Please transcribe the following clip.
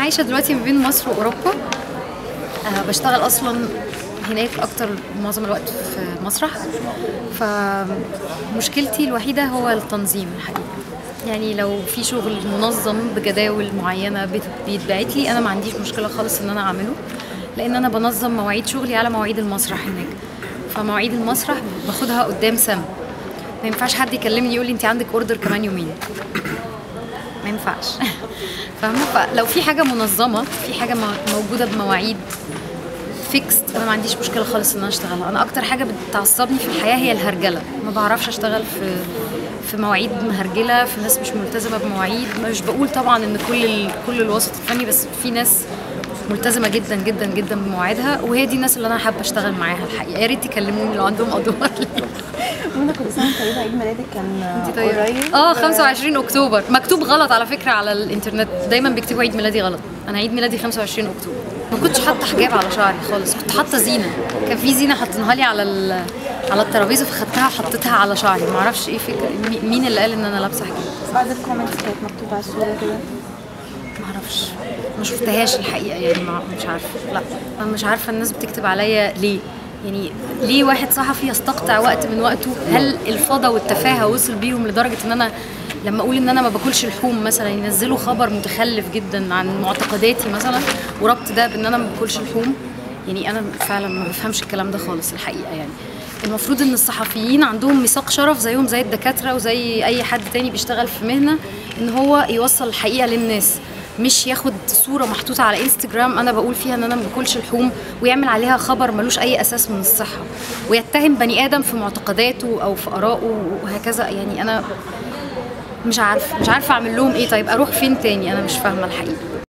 عايشه دلوقتي ما بين مصر واوروبا أه بشتغل اصلا هناك اكتر معظم الوقت في مسرح فمشكلتي الوحيده هو التنظيم الحقيقه يعني لو في شغل منظم بجداول معينه بت- بيتبعت لي انا ما عنديش مشكله خالص ان انا اعمله لان انا بنظم مواعيد شغلي على مواعيد المسرح هناك فمواعيد المسرح باخدها قدام سنه ما ينفعش حد يكلمني يقول لي انت عندك اوردر كمان يومين ما ينفعش فاهمه فلو في حاجه منظمه في حاجه مو- موجوده بمواعيد فيكست انا ما عنديش مشكله خالص ان انا اشتغلها انا اكتر حاجه بتعصبني في الحياه هي الهرجله ما بعرفش اشتغل في في مواعيد مهرجله في ناس مش ملتزمه بمواعيد مش بقول طبعا ان كل ال... كل الوسط الفني بس في ناس ملتزمه جدا جدا جدا بمواعيدها وهي دي الناس اللي انا حابه اشتغل معاها الحقيقه يا ريت تكلموني لو عندهم ادوار ليا منى كل سنه وانت طيبه عيد ميلادك كان انت طيبة. قريب اه 25 اكتوبر مكتوب غلط على فكره على الانترنت دايما بيكتبوا عيد ميلادي غلط انا عيد ميلادي 25 اكتوبر ما كنتش حاطه حجاب على شعري خالص كنت حاطه زينه كان في زينه حاطينها لي على ال... على الترابيزه فخدتها وحطيتها على شعري ما اعرفش ايه فكره مي- مين اللي قال ان انا لابسه حجاب بعد الكومنتس كانت مكتوبه على الصوره كده ما اعرفش ما شفتهاش الحقيقه يعني ما مش عارفه لا انا مش عارفه الناس بتكتب عليا ليه يعني ليه واحد صحفي يستقطع وقت من وقته هل الفضا والتفاهه وصل بيهم لدرجه ان انا لما اقول ان انا ما باكلش لحوم مثلا ينزلوا خبر متخلف جدا عن معتقداتي مثلا وربط ده بان انا ما باكلش لحوم يعني انا فعلا ما بفهمش الكلام ده خالص الحقيقه يعني المفروض ان الصحفيين عندهم ميثاق شرف زيهم زي الدكاتره وزي اي حد تاني بيشتغل في مهنه ان هو يوصل الحقيقه للناس مش ياخد صوره محطوطه على انستجرام انا بقول فيها ان انا ما باكلش لحوم ويعمل عليها خبر ملوش اي اساس من الصحه ويتهم بني ادم في معتقداته او في ارائه وهكذا يعني انا مش عارفه مش عارفه اعمل لهم ايه طيب اروح فين تاني انا مش فاهمه الحقيقه